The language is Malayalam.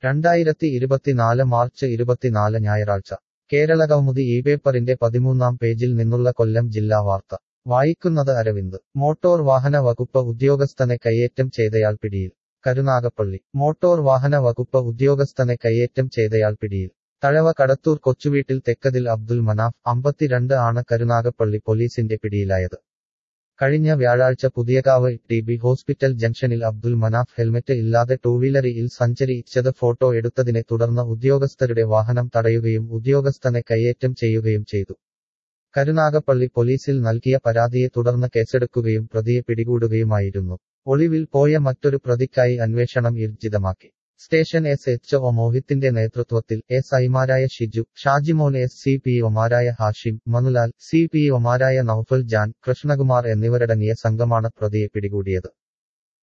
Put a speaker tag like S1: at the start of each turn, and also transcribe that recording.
S1: രണ്ടായിരത്തി ഇരുപത്തിനാല് മാർച്ച് ഇരുപത്തിനാല് ഞായറാഴ്ച കേരളകൗമുദി ഈ പേപ്പറിന്റെ പതിമൂന്നാം പേജിൽ നിന്നുള്ള കൊല്ലം ജില്ലാ വാർത്ത വായിക്കുന്നത് അരവിന്ദ് മോട്ടോർ വാഹന വകുപ്പ് ഉദ്യോഗസ്ഥനെ കയ്യേറ്റം ചെയ്തയാൾ പിടിയിൽ കരുനാഗപ്പള്ളി മോട്ടോർ വാഹന വകുപ്പ് ഉദ്യോഗസ്ഥനെ കയ്യേറ്റം ചെയ്തയാൾ പിടിയിൽ തഴവ കടത്തൂർ കൊച്ചുവീട്ടിൽ തെക്കതിൽ അബ്ദുൽ മനാഫ് അമ്പത്തിരണ്ട് ആണ് കരുനാഗപ്പള്ളി പോലീസിന്റെ പിടിയിലായത് കഴിഞ്ഞ വ്യാഴാഴ്ച പുതിയകാവ് ടി ബി ഹോസ്പിറ്റൽ ജംഗ്ഷനിൽ അബ്ദുൽ മനാഫ് ഹെൽമറ്റ് ഇല്ലാതെ ടൂവീലറിൽ സഞ്ചരിച്ചത് ഫോട്ടോ എടുത്തതിനെ തുടർന്ന് ഉദ്യോഗസ്ഥരുടെ വാഹനം തടയുകയും ഉദ്യോഗസ്ഥനെ കയ്യേറ്റം ചെയ്യുകയും ചെയ്തു കരുനാഗപ്പള്ളി പോലീസിൽ നൽകിയ പരാതിയെ തുടർന്ന് കേസെടുക്കുകയും പ്രതിയെ പിടികൂടുകയുമായിരുന്നു ഒളിവിൽ പോയ മറ്റൊരു പ്രതിക്കായി അന്വേഷണം ഊർജിതമാക്കി സ്റ്റേഷൻ എസ് എച്ച് ഒ മോഹിത്തിന്റെ നേതൃത്വത്തിൽ എസ് ഐമാരായ Shiju Shajimon S C P ഒമാരായ ഹാഷിം മനുലാൽ സി പി ഒമാരായ നൌഫൽ ജാൻ കൃഷ്ണകുമാർ എന്നിവരടങ്ങിയ സംഘമാണ് പ്രതിയെ പിടികൂടിയത്